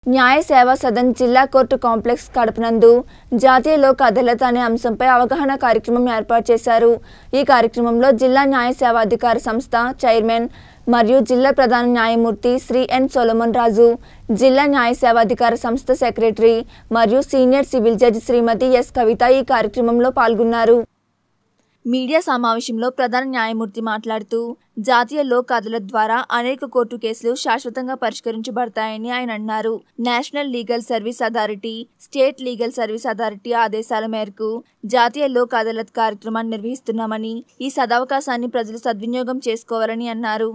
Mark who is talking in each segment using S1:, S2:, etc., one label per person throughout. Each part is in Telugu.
S1: న్యాయ సేవా సదన్ జిల్లా కోర్టు కాంప్లెక్స్ కడపనందు జాతీయ లోక్ అదాలత్ అనే అంశంపై అవగాహన కార్యక్రమం ఏర్పాటు చేశారు ఈ కార్యక్రమంలో జిల్లా న్యాయ సేవాధికార సంస్థ చైర్మన్ మరియు జిల్లా ప్రధాన న్యాయమూర్తి శ్రీ ఎన్ సొలమన్ రాజు జిల్లా న్యాయ సేవాధికార సంస్థ సెక్రటరీ మరియు senior civil judge Srimati S Kavitha ఈ కార్యక్రమంలో పాల్గొన్నారు మీడియా సమావేశంలో ప్రధాన న్యాయమూర్తి మాట్లాడుతూ జాతీయ లోక్ అదాలత్ ద్వారా అనేక కోర్టు కేసులు శాశ్వతంగా పరిష్కరించబడతాయని ఆయన అన్నారు national legal service authority state legal service authority ఆదేశాల మేరకు జాతీయ లోక్ అదాలత్ కార్యక్రమాన్ని నిర్వహిస్తున్నామని ఈ సదవకాశాన్ని ప్రజలు సద్వినియోగం చేసుకోవాలని అన్నారు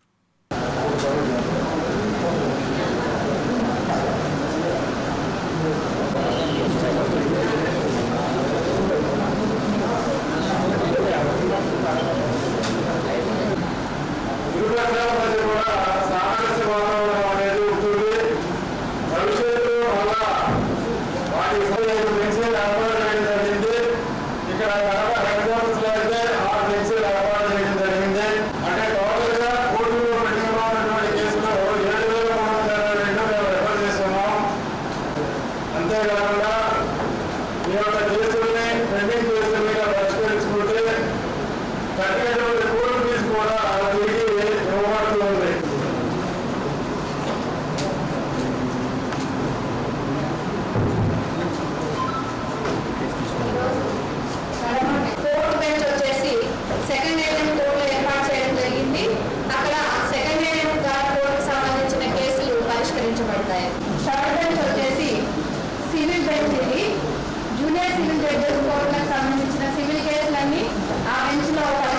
S2: ఇరుపక్షాల మధ్య కూడా సామరస్య వాతావరణం అనేది ఉంటుంది భవిష్యత్తులో మళ్ళా వాటి సమయానికి పెన్షన్ ఏర్పాటు చేయడం జరిగింది ఇక్కడ కడప హెడ్ ఆఫీస్లో అయితే ఆ పెన్షన్ ఏర్పాటు చేయడం జరిగింది అంటే టోటల్ గా కోర్టులో పెండింగ్లో ఉన్నటువంటి కేసులు ఏడు వేల మూడు వందల ఇరవై రెండు మేము రెఫర్ చేస్తున్నాం అంతేకాకుండా ఈ యొక్క కేసుల్ని పెండింగ్ కేసుల మీద పరిష్కరించుకుంటే కట్టినటువంటి కోర్టు ఫీజు కూడా తిరిగి ఇవ్వబడుతుంది
S3: ఫోర్త్ బెంచ్ వచ్చేసి సెకండ్ ఏరియం కోర్టులో ఏర్పాటు చేయడం జరిగింది అక్కడ సెకండ్ ఏరియం కోర్టుకు సంబంధించిన కేసులు పరిష్కరించబడతాయి థర్డ్ బెంచ్ వచ్చేసి సివిల్ బెంచ్ ఇది జూనియర్ సివిల్ జడ్జెస్ కోర్టులకు సంబంధించిన సివిల్ కేసులన్నీ ఆ బెంచ్లో